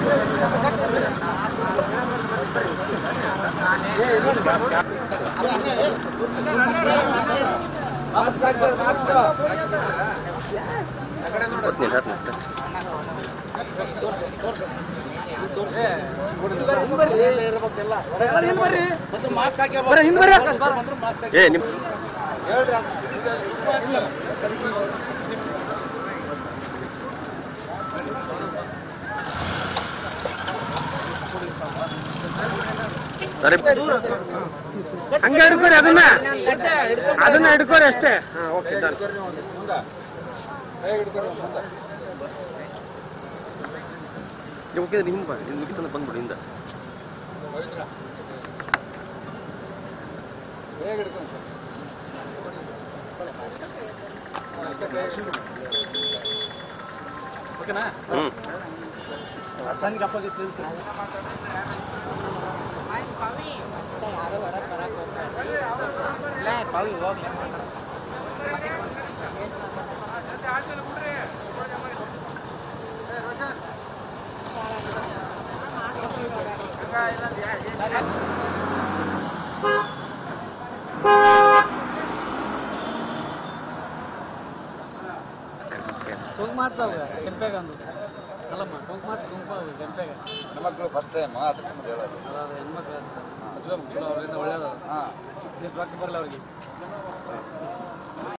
mask ಹಾಕಿ mask ಹಾಕಿ ಏ ನಿಮ್ ಸರಿ ಹಂಗೆ ಹಿಡ್ಕೋರಿ ಅದನ್ನ ಅದನ್ನ ಹಿಡ್ಕೋರಿ ಅಷ್ಟೇ ಹಾ ಓಕೆ ಡನ್ ನೀವು ಹೋಗಿದ್ರೆ ಹಿಂದೆ ಬಾ ನಿಮ್ಗೆ ಮುಗಿತಂದ್ರೆ ಬಂದ್ಬಿಡಿ ಹಿಂದೆ ಹ್ಞೂ ಕೆಂಪೇಗ ಅಂದು ಅಲ್ಲಮ್ಮ ಕುಂಕುಮ ಕುಂಕುಮ ಕೆಂಪೇಗ ಹೆಣ್ಮಕ್ಳು ಫಸ್ಟ್ ಟೈಮ್ ಅದ್ರ ಸಂಬಂಧ ಹೇಳೋದು ಹೆಣ್ಮಕ್ಳು ಮದುವೆ ಮಕ್ಕಳು ಅವರಿಂದ ಒಳ್ಳೇದು ಹಾಂ ರೊಕ್ಕ ಬರಲ್ಲ ಅವ್ರಿಗೆ